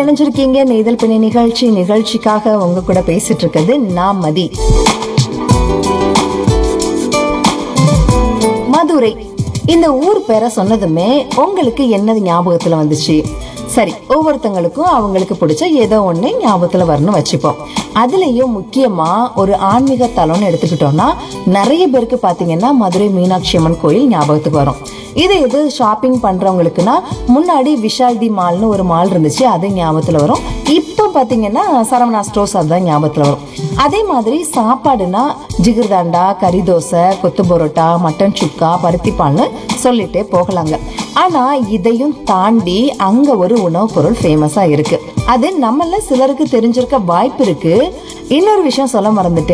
இணைஞ்சிருக்கீங்க நெய்தல் பிணை நிகழ்ச்சி நிகழ்ச்சிக்காக உங்க கூட பேசிட்டு இருக்கிறது நான் மதி மதுரை இந்த ஊர் பேரை சொன்னதுமே உங்களுக்கு என்னது ஞாபகத்துல வந்துச்சு சரி ஒவ்வொருத்தங்களுக்கும் அவங்களுக்கு பிடிச்ச ஏதோ ஒண்ணு ஞாபகத்துல வரணும் வச்சுப்போம் அதுலயும் முக்கியமா ஒரு ஆன்மீக தலம்னு எடுத்துக்கிட்டோம்னா நிறைய பேருக்கு பாத்தீங்கன்னா மதுரை மீனாட்சி அம்மன் கோயில் ஞாபகத்துக்கு வரும் இது இது ஷாப்பிங் பண்றவங்களுக்குன்னா முன்னாடி விஷால் தி மால்னு ஒரு மால் இருந்துச்சு அது ஞாபகத்துல வரும் இப்போ பாத்தீங்கன்னா சரவணா ஸ்டோர்ஸ் அதுதான் ஞாபகத்துல வரும் அதே மாதிரி சாப்பாடுனா ஜிகிர்தாண்டா கறி தோசை கொத்து பரோட்டா மட்டன் சுக்கா பருத்தி பால்னு சொல்லிட்டே போகலாங்க ஆனா இதையும் தாண்டி அங்க ஒரு உணவுப் பொருள் ஃபேமஸா இருக்கு அது நம்மள சிலருக்கு தெரிஞ்சிருக்க வாய்ப்பு இருக்கு இன்னொரு விஷயம் சொல்ல மறந்துட்டேன்